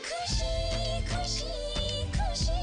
ಖುಷಿ ಖುಷಿ ಖುಷಿ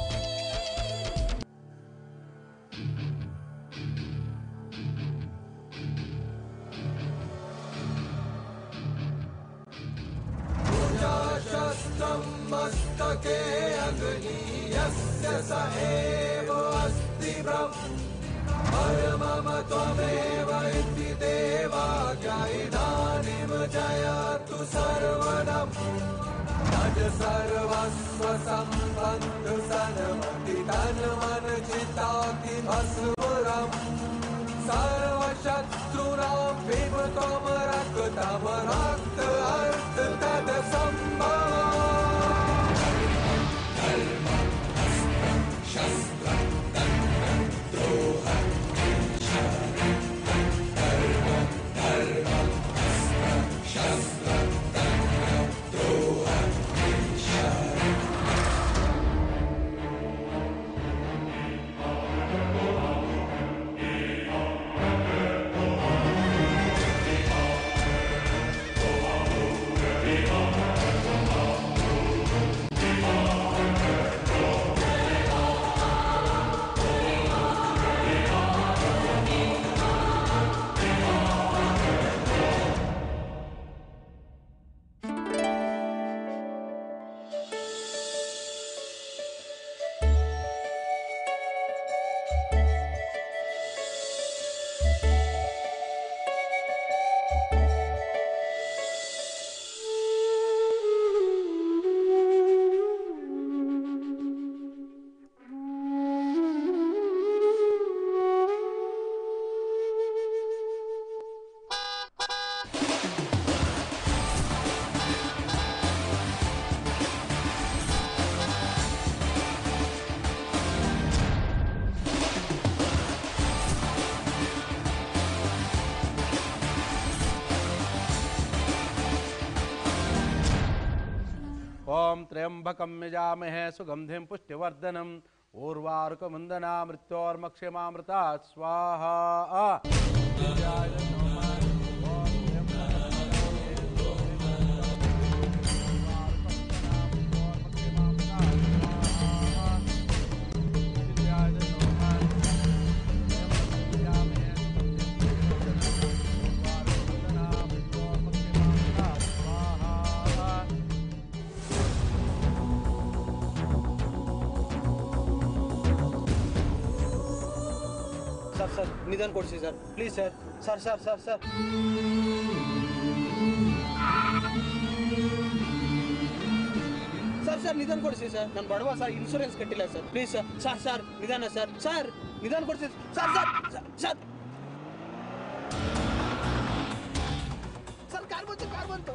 शस्त्रं मस्तके अग्नीयस्य स एव अस्ति ब्रह्म परमम त्वमेव इति देवाज्ञा इदानीं जयतु सर्वदम् तज सर्वस्व सम्बन्ध सन्मति तन्मन चिताति भस्मुरम् सर्वशत्रूणां भीम त्वं रक्तं रक्त अर्थ तद ओम त्र्यंबकं यजामहे सुगंधिं पुष्टिवर्धनम् ऊर्वारुकमुन्दना मृत्योर्मक्षमामृता स्वाहा ಸರ್ ಸರ್ ನಿಧಾನ ಕೊಡಿಸಿ sir please sir sir sir sir sir sir sir ನಿಧಾನ ಕೊಡಿಸಿ ಸರ್ ನಾನು ಬಡವ ಸರ್ ಇನ್ಶೂರೆನ್ಸ್ ಕಟ್ಟಿಲ್ಲ sir please sir sir sir ನಿಧಾನ ಸರ್ ಸರ್ ನಿಧಾನ ಕೊಡಿಸಿ sir sir sir sir sir car ಬಂತು ಕಾರ್ ಬಂತು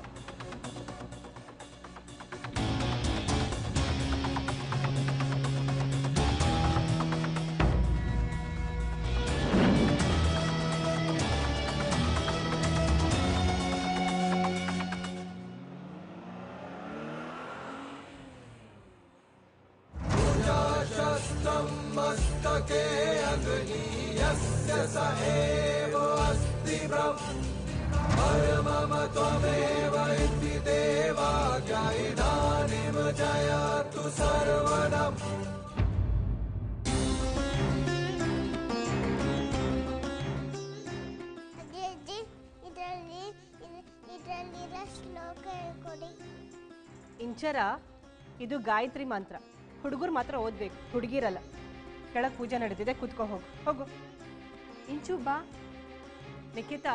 शस्त्रं मस्तके अग्नीयस्य स एव अस्ति ब्रह्म परमम त्वमेव इति देवाज्ञा इदानीं जयतु सर्वदम् ಅಜ್ಜಿ ಅಜ್ಜಿ ಇದರಲ್ಲಿ ಇದರಲ್ಲಿರೋ ಶ್ಲೋಕ ಹೇಳ್ಕೊಡಿ ಇಂಚರ ಇದು ಗಾಯತ್ರಿ ಮಂತ್ರ ಹುಡುಗರು ಮಾತ್ರ ಓದ್ಬೇಕು ಹುಡುಗಿರಲ್ಲ ಕೆಳಗೆ ಪೂಜೆ ನಡೀತಿದೆ ಕೂತ್ಕೋ ಹೋಗು ಹೋಗು ಇಂಚು ಬಾ ನಿಖಿತಾ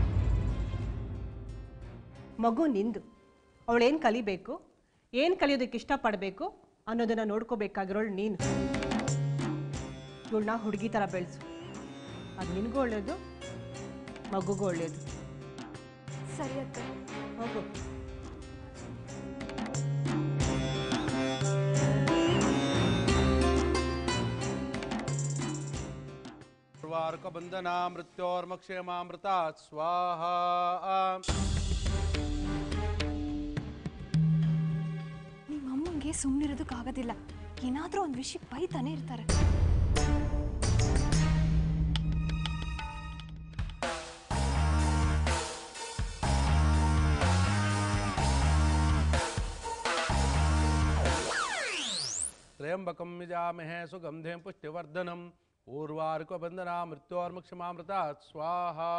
ಮಗು ನಿಂದು ಅವಳೇನು ಕಲಿಬೇಕು ಏನು ಕಲಿಯೋದಕ್ಕೆ ಇಷ್ಟಪಡಬೇಕು ಅನ್ನೋದನ್ನ ನೋಡ್ಕೋಬೇಕಾಗಿರೋಳು ನೀನು ಇವಳನ್ನ ಹುಡುಗಿ ಥರ ಬೆಳೆಸು ಅದು ನಿನಗೂ ಒಳ್ಳೆಯದು ಮಗುಗೂ ಒಳ್ಳೆಯದು ಸರಿ ಅಕ್ಕ ಹೋಗು ऊर्वारुकबन्धना मृत्योर्मक्षमामृता स्वाहा ನಿಮ್ಮ ಅಮ್ಮಂಗೆ ಸುಮ್ಮನಿರೋದಕ್ಕಾಗೋದಿಲ್ಲ ಏನಾದರೂ ಒಂದು ವಿಷಯ ಬೈತಾನೆ ಇರ್ತಾರೆ त्र्यंबकम यजामहे सुगंधे पुष्टिवर्धनम ऊर्वारुक बंदना मृत्योर्मुक्षमामृता स्वाहा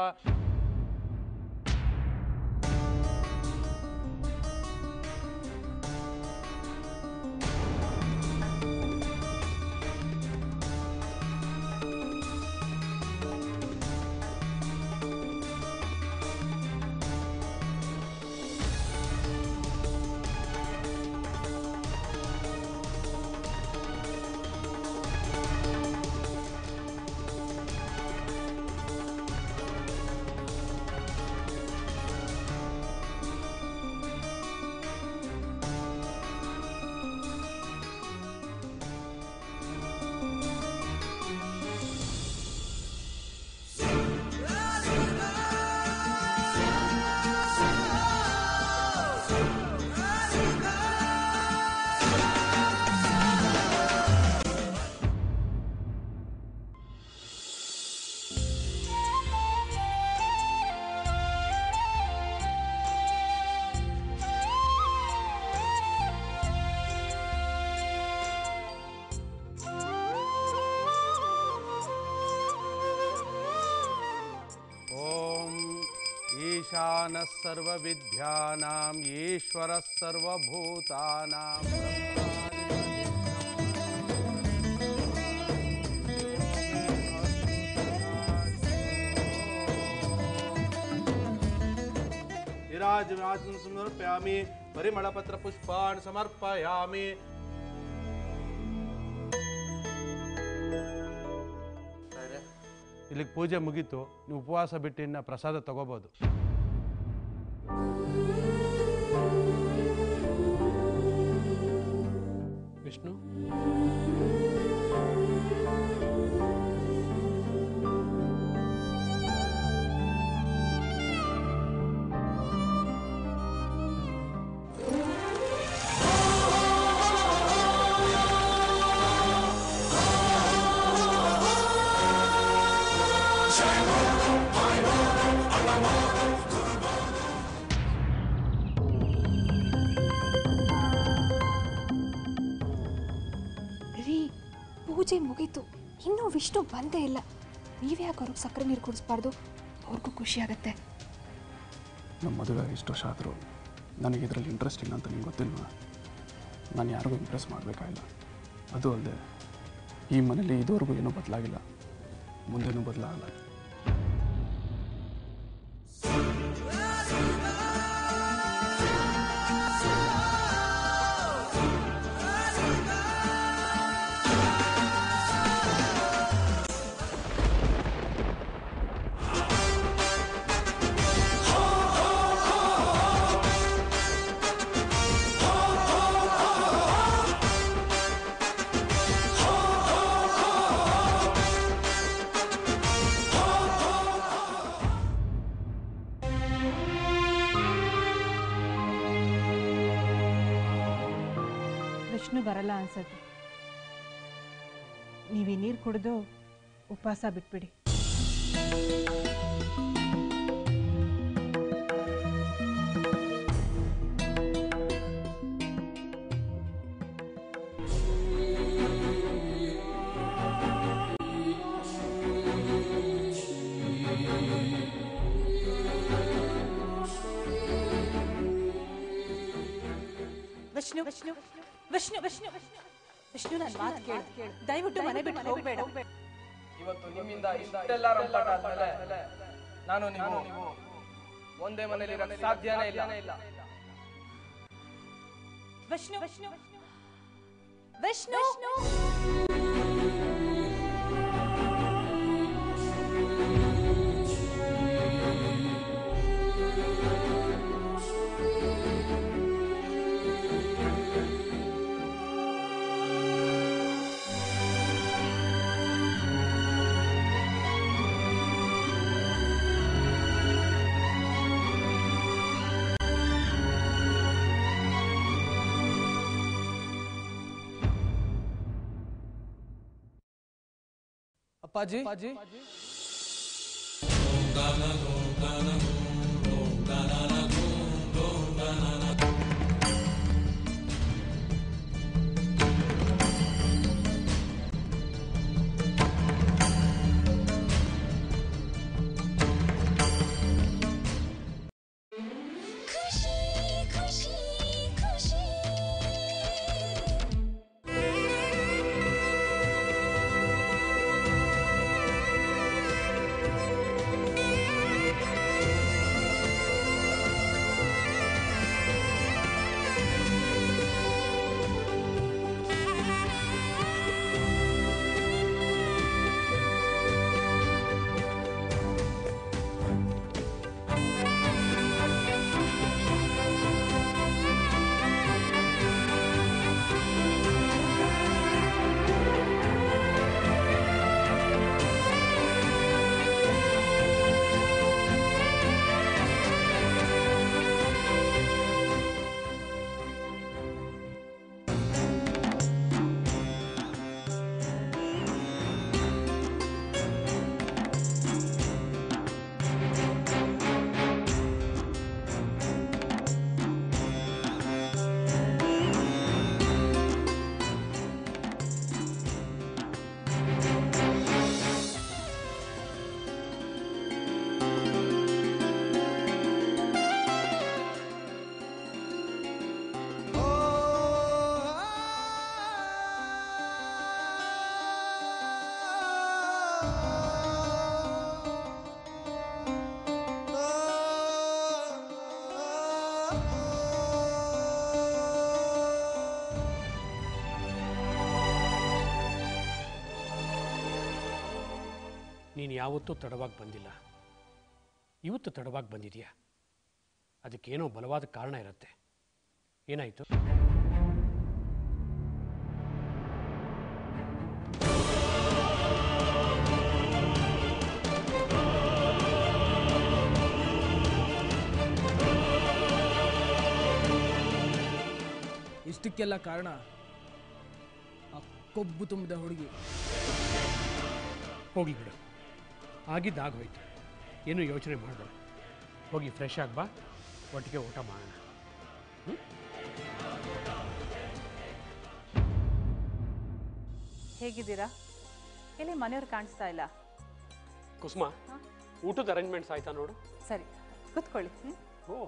ॐ ईशानः सर्वविद्यानाम् ईश्वरः सर्वभूतानां विराजराजं समर्पयामि परिमलपत्रपुष्पान् समर्पयामि ಇಲ್ಲಿಗೆ ಪೂಜೆ ಮುಗೀತು ನೀವು ಉಪವಾಸ ಬಿಟ್ಟು ಇನ್ನು ಪ್ರಸಾದ ತಗೋಬೋದು ವಿಷ್ಣು ರೀ ಪೂಜೆ ಮುಗೀತು ಇನ್ನೂ ವಿಷ್ಣು ಬಂದೇ ಇಲ್ಲ ನೀವೇ ಯಾಕೆ ಅವ್ರಿಗೆ ಸಕ್ಕರೆ ನೀರು ಕುಡಿಸ್ಬಾರ್ದು ಅವ್ರಿಗೂ ಖುಷಿ ಆಗುತ್ತೆ ನಮ್ಮ ಮದುವೆ ಇಷ್ಟು ವರ್ಷ ಆದರೂ ನನಗೆ ಇದರಲ್ಲಿ ಇಂಟ್ರೆಸ್ಟ್ ಇಲ್ಲ ಅಂತ ನಿಮ್ಗೆ ಗೊತ್ತಿಲ್ವಾ ನಾನು ಯಾರಿಗೂ ಇಂಪ್ರೆಸ್ ಮಾಡಬೇಕಾಗಿಲ್ಲ ಅದು ಅಲ್ಲದೆ ಈ ಮನೇಲಿ ಇದುವರೆಗೂ ಏನೂ ಬದಲಾಗಿಲ್ಲ ಮುಂದೇನೂ ಬದಲಾಗಲ್ಲ ವಿಷ್ಣು ಬರಲ್ಲ ಅನ್ಸತ್ತೆ ನೀವು ಈ ನೀರು ಕುಡಿದು ಉಪವಾಸ ಬಿಟ್ಬಿಡಿ ವಿಷ್ಣು ವಿಷ್ಣು ವಿಷ್ಣು ವಿಷ್ಣು ವಿಷ್ಣು ನನ್ನ ಮಾತು ಕೇಳು ದಯವಿಟ್ಟು ಮನೆ ಬಿಟ್ಟು ಹೋಗ್ಬೇಡ ಇವತ್ತು ನಿಮ್ಮಿಂದ ಇಷ್ಟೆಲ್ಲ ರಂಪಾಟ ಆದ್ಮೇಲೆ ನಾನು ನೀವು ಒಂದೇ ಮನೇಲಿ ಸಾಧ್ಯನೇ ಇಲ್ಲ ವಿಷ್ಣು ವಿಷ್ಣು ವಿಷ್ಣು ಅಪ್ಪಾಜಿ ಅಪ್ಪಾಜಿ ನೀನು ಯಾವತ್ತೂ ತಡವಾಗಿ ಬಂದಿಲ್ಲ ಇವತ್ತು ತಡವಾಗಿ ಬಂದಿದೆಯಾ ಅದಕ್ಕೇನೋ ಬಲವಾದ ಕಾರಣ ಇರುತ್ತೆ ಏನಾಯಿತು ಇಷ್ಟಕ್ಕೆಲ್ಲ ಕಾರಣ ಆ ಕೊಬ್ಬು ತುಂಬಿದ ಹುಡುಗಿ ಹೋಗಿ ಬಿಡು ಆಗಿದ್ದು ಆಗೋಯ್ತು ಏನು ಯೋಚನೆ ಮಾಡಬೇಡ ಹೋಗಿ ಫ್ರೆಶ್ ಆಗಿ ಬಾ ಒಟ್ಟಿಗೆ ಊಟ ಮಾಡೋಣ ಹೇಗಿದ್ದೀರಾ ಎಲ್ಲಿ ಮನೆಯವ್ರು ಕಾಣಿಸ್ತಾ ಇಲ್ಲ ಕುಸುಮ ಊಟದ ಅರೇಂಜ್ಮೆಂಟ್ಸ್ ಆಯ್ತಾ ನೋಡು ಸರಿ ಕೂತ್ಕೊಳ್ಳಿ ಹ್ಞೂ ಓ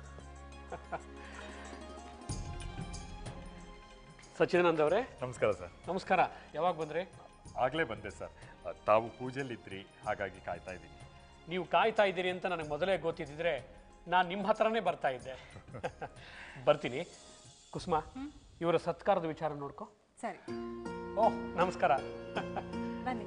ಸಚ್ಚಿದಾನಂದ್ ಅವರೇ ನಮಸ್ಕಾರ ಸರ್ ನಮಸ್ಕಾರ ಯಾವಾಗ ಬಂದ್ರಿ ಆಗಲೇ ಬಂದೆ ಸರ್ ತಾವು ಪೂಜೆಯಲ್ಲಿದ್ರಿ ಹಾಗಾಗಿ ಕಾಯ್ತಾ ಇದ್ದೀನಿ ನೀವು ಕಾಯ್ತಾ ಇದ್ದೀರಿ ಅಂತ ನನಗೆ ಮೊದಲೇ ಗೊತ್ತಿದ್ದಿದ್ರೆ ನಾನು ನಿಮ್ಮ ಹತ್ರನೇ ಬರ್ತಾ ಇದ್ದೆ ಬರ್ತೀನಿ ಕುಸುಮ ಇವರ ಸತ್ಕಾರದ ವಿಚಾರ ನೋಡ್ಕೊ ಸರಿ ಓಹ್ ನಮಸ್ಕಾರ ಬನ್ನಿ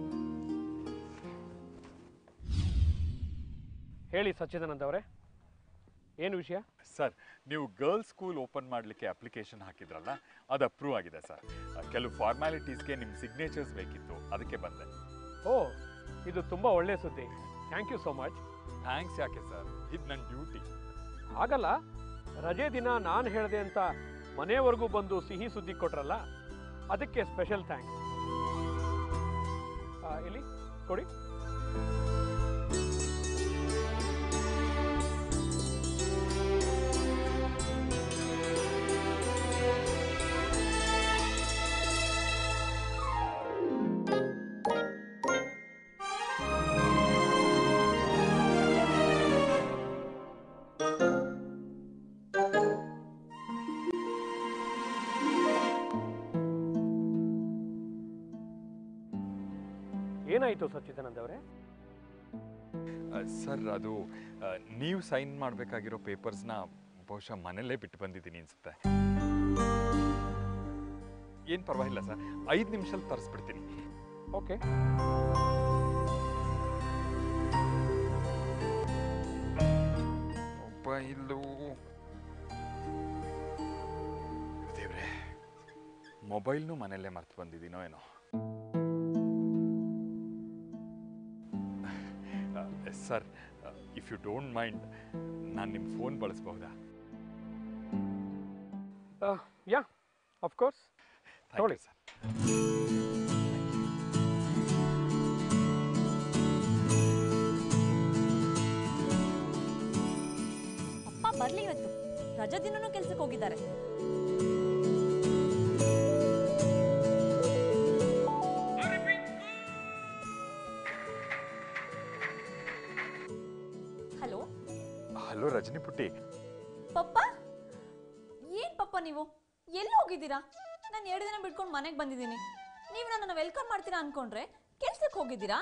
ಹೇಳಿ ಸಚ್ಚಿದಾನಂದ್ ಅವರೇ ಏನು ವಿಷಯ ಸರ್ ನೀವು ಗರ್ಲ್ಸ್ ಸ್ಕೂಲ್ ಓಪನ್ ಮಾಡಲಿಕ್ಕೆ ಅಪ್ಲಿಕೇಶನ್ ಹಾಕಿದ್ರಲ್ಲ ಅದು ಅಪ್ರೂವ್ ಆಗಿದೆ ಸರ್ ಕೆಲವು ಫಾರ್ಮ್ಯಾಲಿಟೀಸ್ಗೆ ನಿಮ್ಮ ಸಿಗ್ನೇಚರ್ಸ್ ಬೇಕಿತ್ತು ಅದಕ್ಕೆ ಬಂದೆ ಓ ಇದು ತುಂಬ ಒಳ್ಳೆಯ ಸುದ್ದಿ thank you so much thanks ಯಾಕೆ ಸರ್ ಇದು ನನ್ನ ಡ್ಯೂಟಿ ಆಗಲ್ಲ ರಜೆ ದಿನ ನಾನು ಹೇಳಿದೆ ಅಂತ ಮನೆಯವರೆಗೂ ಬಂದು ಸಿಹಿ ಸುದ್ದಿ ಕೊಟ್ರಲ್ಲ ಅದಕ್ಕೆ ಸ್ಪೆಷಲ್ ಥ್ಯಾಂಕ್ಸ್ ಇಲ್ಲಿ ಕೊಡಿ ಏನಾಯಿತು ಸಚ್ಚಿದಾನಂದ್ ಅವರೇ ಸರ್ ಅದು ನೀವು ಸೈನ್ ಮಾಡಬೇಕಾಗಿರೋ ಪೇಪರ್ಸ್ನ ಬಹುಶಃ ಮನೆಯಲ್ಲೇ ಬಿಟ್ಟು ಬಂದಿದ್ದೀನಿ ಅನ್ಸುತ್ತೆ ಏನು ಪರವಾಗಿಲ್ಲ ಸರ್ ಐದು ನಿಮಿಷದಲ್ಲಿ ತರಿಸ್ಬಿಡ್ತೀನಿ ಓಕೆ ಮೊಬೈಲು ದೇವ್ರೆ ಮೊಬೈಲ್ನು ಮನೆಯಲ್ಲೇ ಮರ್ತು ಬಂದಿದ್ದೀನೋ ಏನೋ sir if you don't mind ನಾನು ನಿಮ್ಮ ಫೋನ್ ಬಳಸಬಹುದಾ yeah of course thank you sir ಅಪ್ಪ ಬರ್ಲಿ ಇವತ್ತು ರಜಾ ದಿನನೂ ಕೆಲ್ಸಕ್ಕೆ ಹೋಗಿದ್ದಾರೆ ಹಲೋ ಹಲೋ ರಜನಿ ಪುಟ್ಟಿ ಪಪ್ಪ ಏನ್ ಪಪ್ಪ ನೀವು ಎಲ್ಲಿ ಹೋಗಿದ್ದೀರಾ ನಾನು ಎರಡು ದಿನ ಬಿಟ್ಕೊಂಡು ಮನೆಗೆ ಬಂದಿದ್ದೀನಿ ನೀವು ನನ್ನನ್ನು ವೆಲ್ಕಮ್ ಮಾಡ್ತೀರಾ ಅನ್ಕೊಂಡ್ರೆ ಕೆಲ್ಸಕ್ಕೆ ಹೋಗಿದ್ದೀರಾ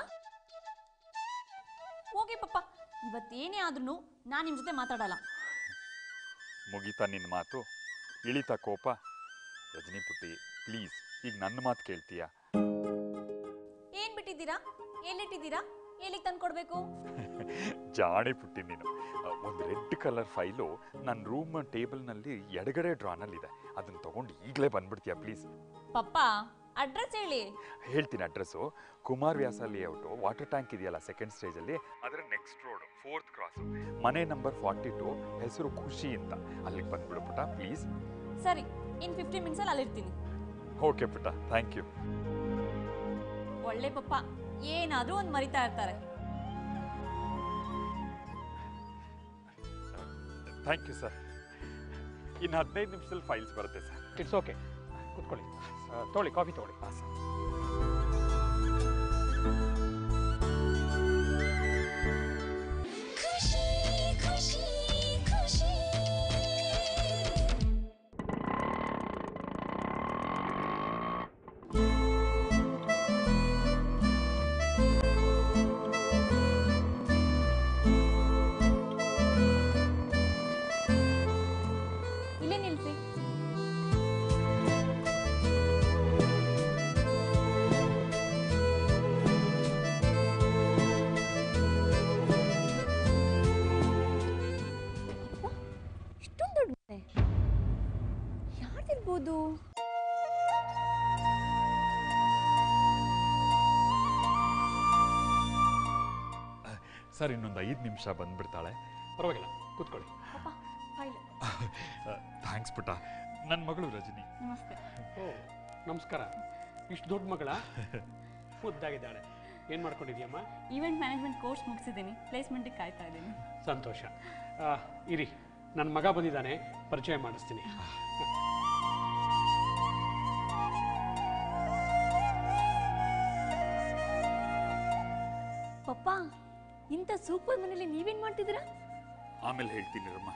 ಹೋಗಿ ಪಪ್ಪ ಇವತ್ತೇನೇ ಆದ್ರೂ ನಾನು ನಿಮ್ಮ ಜೊತೆ ಮಾತಾಡಲ್ಲ ಮುಗೀತಾ ನಿನ್ನ ಮಾತು ಇಳಿತಾ ಕೋಪ ರಜನಿ ಪುಟ್ಟಿ ಪ್ಲೀಸ್ ಈಗ ನನ್ನ ಮಾತು ಕೇಳ್ತೀಯಾ ಏನ್ ಬಿಟ್ಟಿದ್ದೀರಾ ಎಲ್ಲಿಟ್ಟಿದ್ದೀರಾ ಎಲ್ಲಿಗೆ ತಂದ್ಕೊಡ್ಬೇಕು ಜಾಣೆ ಪುಟ್ಟಿ ನೀನು ಒಂದು ರೆಡ್ ಕಲರ್ ಫೈಲು ನನ್ನ ರೂಮ್ ಟೇಬಲ್ನಲ್ಲಿ ಎಡಗಡೆ ಡ್ರಾನಲ್ಲಿದೆ ಅದನ್ನು ತಗೊಂಡು ಈಗಲೇ ಬಂದ್ಬಿಡ್ತೀಯಾ ಪ್ಲೀಸ್ ಪಪ್ಪ ಅಡ್ರೆಸ್ ಹೇಳಿ ಹೇಳ್ತೀನಿ address Kumar Vyasa layout water tank ಇದೆಯಲ್ಲ ಸೆಕೆಂಡ್ ಸ್ಟೇಜಲ್ಲಿ ಅದರ ನೆಕ್ಸ್ಟ್ ರೋಡ್ ಫೋರ್ತ್ ಕ್ರಾಸು ಮನೆ ನಂಬರ್ ಫಾರ್ಟಿ ಟು ಹೆಸರು ಖುಷಿ ಅಂತ ಅಲ್ಲಿಗೆ ಬಂದ್ಬಿಡು ಪುಟ ಪ್ಲೀಸ್ ಸರಿ ಇನ್ ಫಿಫ್ಟೀನ್ ಮಿನಿಟ್ಸಲ್ಲಿ ಅಲ್ಲಿರ್ತೀನಿ ಓಕೆ ಪುಟ ಥ್ಯಾಂಕ್ ಯು ಒಳ್ಳೆ ಪಪ್ಪ ಏನಾದ್ರೂ ಒಂದು ಮರಿತಾ ಇರ್ತಾರೆ ಥ್ಯಾಂಕ್ ಯು ಸರ್ ಇನ್ನು ಹದಿನೈದು ನಿಮಿಷದಲ್ಲಿ ಫೈಲ್ಸ್ ಬರುತ್ತೆ ಸರ್ ಇಟ್ಸ್ ಓಕೆ ಕೂತ್ಕೊಳ್ಳಿ ತೊಗೊಳ್ಳಿ ಕಾಫಿ ತೊಗೊಳ್ಳಿ ಹಾಂ ಸರ್ ಖುಷಿ ಖುಷಿ ಖುಷಿ ಇಲ್ಲೇ ನಿಲ್ಸಿ ಯಾರಿರ್ಬೋದು ಸರ್ ಇನ್ನೊಂದು ಐದು ನಿಮಿಷ ಬಂದ್ಬಿಡ್ತಾಳೆ ಪರವಾಗಿಲ್ಲ ಕೂತ್ಕೊಳ್ಳಿ ಪಪ್ಪ ಫೈಲ್ ಥ್ಯಾಂಕ್ಸ್ ಪುಟ್ಟ ನನ್ನ ಮಗಳು ರಜನಿ ನಮಸ್ತೆ ಓ ನಮಸ್ಕಾರ ಇಷ್ಟು ದೊಡ್ಡ ಮಗಳ ಮುದ್ದಾಗಿದ್ದಾಳೆ ಏನು ಮಾಡ್ಕೊಂಡಿದ್ಯಮ್ಮ ಈವೆಂಟ್ ಮ್ಯಾನೇಜ್ಮೆಂಟ್ ಕೋರ್ಸ್ ಮುಗಿಸಿದ್ದೀನಿ ಪ್ಲೇಸ್ಮೆಂಟಿಗೆ ಕಾಯ್ತಾ ಇದ್ದೀನಿ ಸಂತೋಷ ಆ, ಇರಿ ನನ್ನ ಮಗ ಬಂದಿದ್ದಾನೆ ಪರಿಚಯ ಮಾಡಿಸ್ತೀನಿ ಪಪ್ಪ ಇಂಥ ಸೂಪರ್ ಮನೇಲಿ ನೀವೇನ್ ಮಾಡ್ತಿದ್ದೀರಾ ಆಮೇಲೆ ಹೇಳ್ತೀನಿ ರಮ್ಮ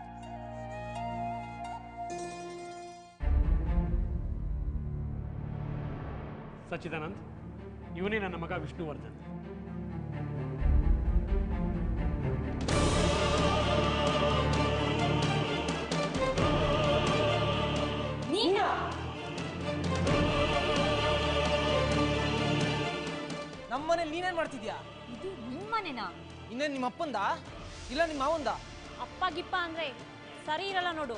ಸಚ್ಚಿದಾನಂದ್ ಇವನೇ ನನ್ನ ಮಗ ವಿಷ್ಣುವರ್ಧನ್ ನೀನಾ ನಮ್ಮ ಮನೇಲಿ ನೀನೇನ್ ಮಾಡ್ತಿದ್ಯಾ ಇದು ನಿಮ್ಮನೆನಾ ಇನ್ನೇನ್ ನಿಮ್ಮ ಅಪ್ಪಂದ ಇಲ್ಲ ನಿಮ್ಮ ಮಾವಂದ ಅಪ್ಪ ಗಿಪ್ಪ ಅಂದ್ರೆ ಸರಿ ಇರಲ್ಲ ನೋಡು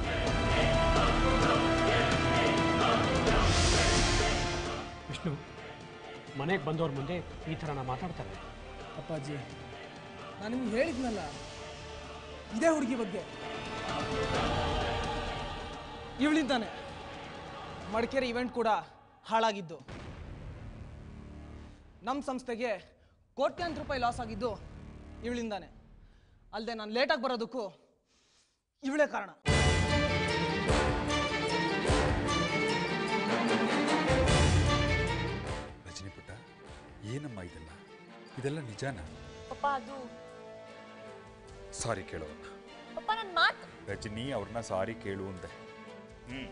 ವಿಷ್ಣು ಮನೆಗೆ ಬಂದವ್ರ ಮುಂದೆ ಈ ಥರ ನಾ ಮಾತಾಡ್ತಾರೆ ಅಪ್ಪಾಜಿ ನಾನು ನಿಮ್ಗೆ ಹೇಳಿದ್ನಲ್ಲ ಇದೇ ಹುಡುಗಿ ಬಗ್ಗೆ ಇವಳಿಂದಾನೆ ಮಡಿಕೇರಿ ಇವೆಂಟ್ ಕೂಡ ಹಾಳಾಗಿದ್ದು ನಮ್ಮ ಸಂಸ್ಥೆಗೆ ಕೋಟ್ಯಾಂತರ ರೂಪಾಯಿ ಲಾಸ್ ಆಗಿದ್ದು ಇವಳಿಂದಾನೆ ಅಲ್ಲದೆ ನಾನು ಲೇಟಾಗಿ ಬರೋದಕ್ಕೂ ಇವಳೇ ಕಾರಣ ರಜನಿ ಪುಟ್ಟ ಏನಮ್ಮ ಇದೆಲ್ಲ ಇದೆಲ್ಲ ನಿಜಾನ ಪಪ್ಪ ಅದು ಸಾರಿ ಕೇಳೋಣ ಪಪ್ಪ ನನ್ನ ಮಾತು ರಜನಿ ಅವ್ರನ್ನ ಸಾರಿ ಕೇಳು ಅಂದೆ ಹ್ಮ್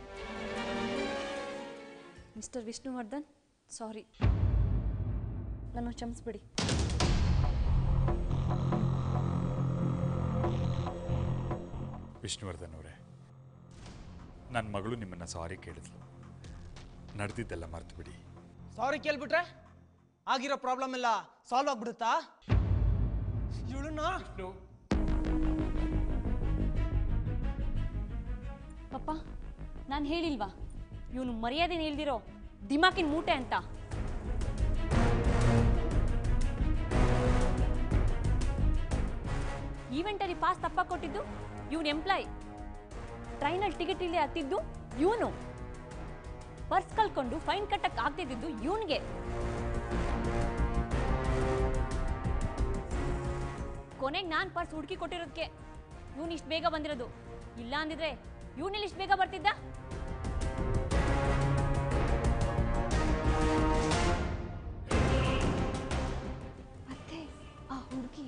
ಮಿಸ್ಟರ್ ವಿಷ್ಣುವರ್ಧನ್ ಸಾರಿ ನನ್ನ ಕ್ಷಮಿಸ್ಬಿಡಿ ವಿಷ್ಣುವರ್ಧನ್ ಅವರೇ ನನ್ನ ಮಗಳು ನಿಮ್ಮನ್ನ ಸಾರಿ ಕೇಳಿದ್ಲು ನಡೆದಿದ್ದೆಲ್ಲ ಮರ್ತು ಬಿಡಿ ಸಾರಿ ಕೇಳ್ಬಿಟ್ರೆ ಆಗಿರೋ ಪ್ರಾಬ್ಲಮ್ ಎಲ್ಲ ಸಾಲ್ವ್ ಆಗ್ಬಿಡುತ್ತಾ ಇವಳನ್ನ ಪಪ್ಪ ನಾನು ಹೇಳಿಲ್ವಾ ಇವನು ಮರ್ಯಾದೆ ಇಲ್ದಿರೋ ದಿಮಾಕಿನ ಮೂಟೆ ಅಂತ ಈವೆಂಟಲ್ಲಿ ಪಾಸ್ ತಪ್ಪ ಕೊಟ್ಟಿದ್ದು ಇವನ್ ಎಂಪ್ಲಾಯ್ ಟ್ರೈನಲ್ಲಿ ಟಿಕೆಟ್ ಇಲ್ಲದೆ ಹತ್ತಿದ್ದು ಇವನು ಪರ್ಸ್ ಕಳ್ಕೊಂಡು ಫೈನ್ ಕಟ್ಟಕ್ ಆಗ್ತಿದ್ದು ಇವನ್ಗೆ ಕೊನೆಗೆ ನಾನು ಪರ್ಸ್ ಹುಡುಕಿ ಕೊಟ್ಟಿರೋದಕ್ಕೆ ಇವನು ಇಷ್ಟು ಬೇಗ ಬಂದಿರೋದು ಇಲ್ಲ ಅಂದಿದ್ರೆ ಇವನಲ್ಲಿ ಇಷ್ಟು ಬೇಗ ಬರ್ತಿದ್ದ ಮತ್ತೆ ಆ ಹುಡುಗಿ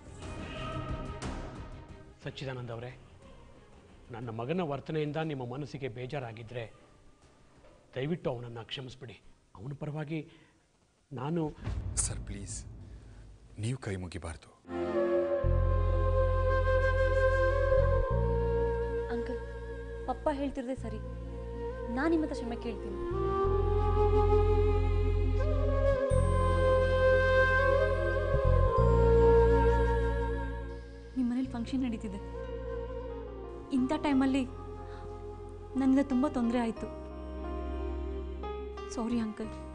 ಸಚ್ಚಿದಾನಂದ್ ಅವರೇ ನನ್ನ ಮಗನ ವರ್ತನೆಯಿಂದ ನಿಮ್ಮ ಮನಸ್ಸಿಗೆ ಬೇಜಾರಾಗಿದ್ದರೆ ದಯವಿಟ್ಟು ಅವನನ್ನು ಕ್ಷಮಿಸ್ಬಿಡಿ ಅವನ ಪರವಾಗಿ ನಾನು ಸರ್ ಪ್ಲೀಸ್ ನೀವು ಕೈ ಮುಗಿಬಾರ್ದು ಅಂಕಲ್ ಪಪ್ಪ ಹೇಳ್ತಿರೋದೇ ಸರಿ ನಾನು ನಿಮ್ಮ ಹತ್ರ ಕ್ಷಮೆ ಕೇಳ್ತೀನಿ ನಿಮ್ಮ ಮನೇಲಿ ಫಂಕ್ಷನ್ ನಡೀತಿದೆ ಇಂಥ ಟೈಮಲ್ಲಿ ನನಗೆ ತುಂಬ ತೊಂದರೆ ಆಯಿತು ಸಾರಿ ಅಂಕಲ್